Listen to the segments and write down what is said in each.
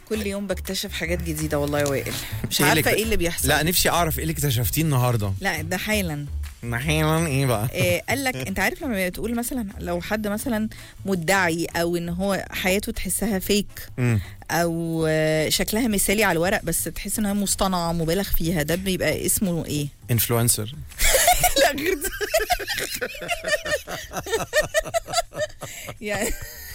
كل يوم بكتشف حاجات جديده والله يا وائل مش إيه اللي عارفه اكت- ايه اللي بيحصل لا نفسي اعرف ايه اللي اكتشفتيه النهارده لا ده حالا نحيلا ايه بقى إيه قال لك انت عارف لما بتقول مثلا لو حد مثلا مدعي او ان هو حياته تحسها فيك مم. او آه، شكلها مثالي على الورق بس تحس انها مصطنعه مبالغ فيها ده بيبقى اسمه ايه انفلونسر لا غير ده يعني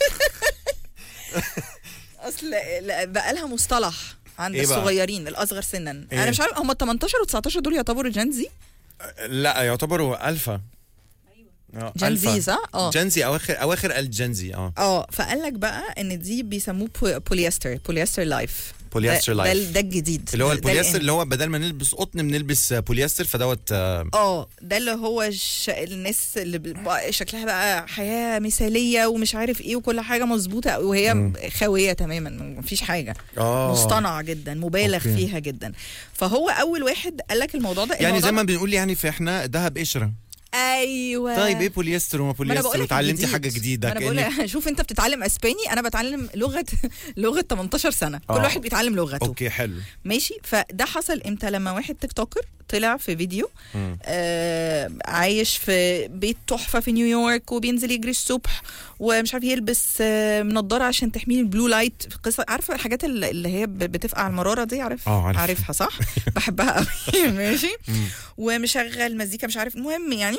اصل لا، بقى لها مصطلح عند إيه بقى؟ الصغيرين الاصغر سنا إيه؟ انا مش عارف هم 18 و19 دول يعتبروا جنزي لا يعتبروا الفا آه، جن ألفا. زي صح؟ اه جنزي اواخر اواخر الجنزي اه اه فقال لك بقى ان دي بيسموه بو- بوليستر بوليستر لايف بوليستر ده, ده, لايف ده الجديد اللي هو ده- ده البوليستر الإن- اللي هو بدل ما نلبس قطن بنلبس بوليستر فدوت آه، اه ده اللي هو ش... الناس اللي بقى شكلها بقى حياه مثاليه ومش عارف ايه وكل حاجه مظبوطه وهي مم. خاويه تماما مفيش حاجه اه مصطنعه جدا مبالغ أوكي. فيها جدا فهو اول واحد قال لك الموضوع ده يعني الموضوع زي ما ده- بنقول يعني في احنا دهب قشره ايوه طيب ايه بوليستر وما ما أنا بوليستر بقولك وتعلمتي جديد. حاجه جديده ما انا بقول كأنك- لك شوف انت بتتعلم اسباني انا بتعلم لغه لغه 18 سنه كل آه. واحد بيتعلم لغته اوكي حلو ماشي فده حصل امتى لما واحد تيك توكر طلع في فيديو مم. آه عايش في بيت تحفه في نيويورك وبينزل يجري الصبح ومش عارف يلبس آه نضاره عشان تحميه من البلو لايت في قصه عارفه الحاجات اللي اللي هي ب- بتفقع المراره دي عارف اه عارف. عارفها صح بحبها قوي ماشي مم. ومشغل مزيكا مش عارف المهم يعني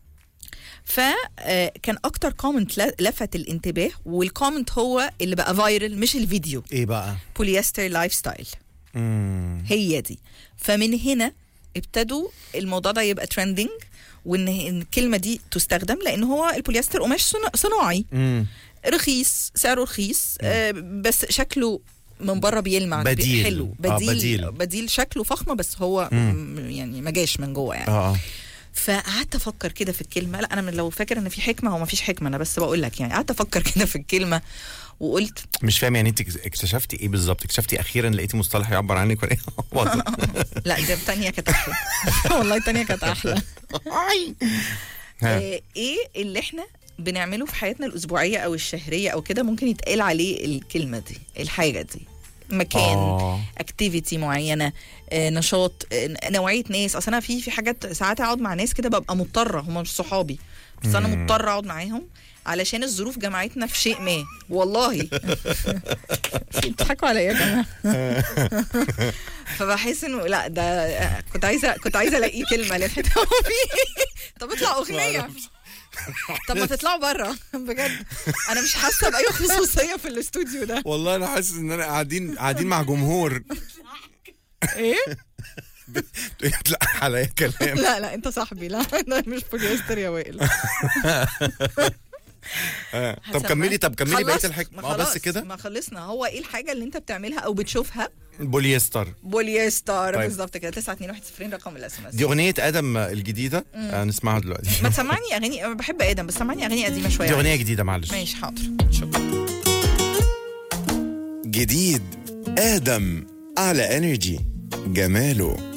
فكان اكتر كومنت لفت الانتباه والكومنت هو اللي بقى فايرل مش الفيديو ايه بقى بوليستر لايف ستايل مم. هي دي فمن هنا ابتدوا الموضوع ده يبقى ترندنج وان إن الكلمه دي تستخدم لان هو البوليستر قماش صنا- صناعي مم. رخيص سعره رخيص آه بس شكله من بره بيلمع بي- بديل. حلو آه، بديل بديل. بديل شكله فخمه بس هو مم. م- يعني ما جاش من جوه يعني اه اه فقعدت افكر كده في الكلمه لا انا من لو فاكر ان في حكمه هو ما فيش حكمه انا بس بقول لك يعني قعدت افكر كده في الكلمه وقلت مش فاهم يعني انت اكتشفتي ايه بالظبط اكتشفتي اخيرا لقيتي مصطلح يعبر عنك ولا ايه واضح. لا ده التانية كانت احلى والله التانية كانت احلى ها. آه، ايه اللي احنا بنعمله في حياتنا الاسبوعيه او الشهريه او كده ممكن يتقال عليه الكلمه دي الحاجه دي مكان آه. اكتيفيتي معينه آه، نشاط آه، نوعيه ناس اصل انا في في حاجات ساعات اقعد مع ناس كده ببقى مضطره هم مش صحابي بس انا مم. مضطره اقعد معاهم علشان الظروف جمعتنا في شيء ما والله في بتضحكوا عليا يا جماعه فبحس انه لا ده آه، كنت عايزه كنت عايزه الاقي كلمه للحته هو فيه طب اطلع اغنيه طب ما تطلعوا بره بجد انا مش حاسه باي خصوصيه في الاستوديو ده والله انا حاسس ان انا قاعدين قاعدين مع جمهور ايه يطلع عليا كلام لا لا انت صاحبي لا ده مش بوليستر يا وائل آه. طب هسمعك. كملي طب كملي بقيه خلصت. الحكمه ما اه بس خلاص، كده ما خلصنا هو ايه الحاجه اللي انت بتعملها او بتشوفها بوليستر بوليستر طيب. بالظبط كده 9210 رقم الاس ام اس دي اغنيه ادم الجديده آه نسمعها دلوقتي ما تسمعني اغاني انا بحب ادم بس سمعني اغاني قديمه شويه دي اغنيه جديده معلش ماشي حاضر شكرا جديد آدم على انرجي جماله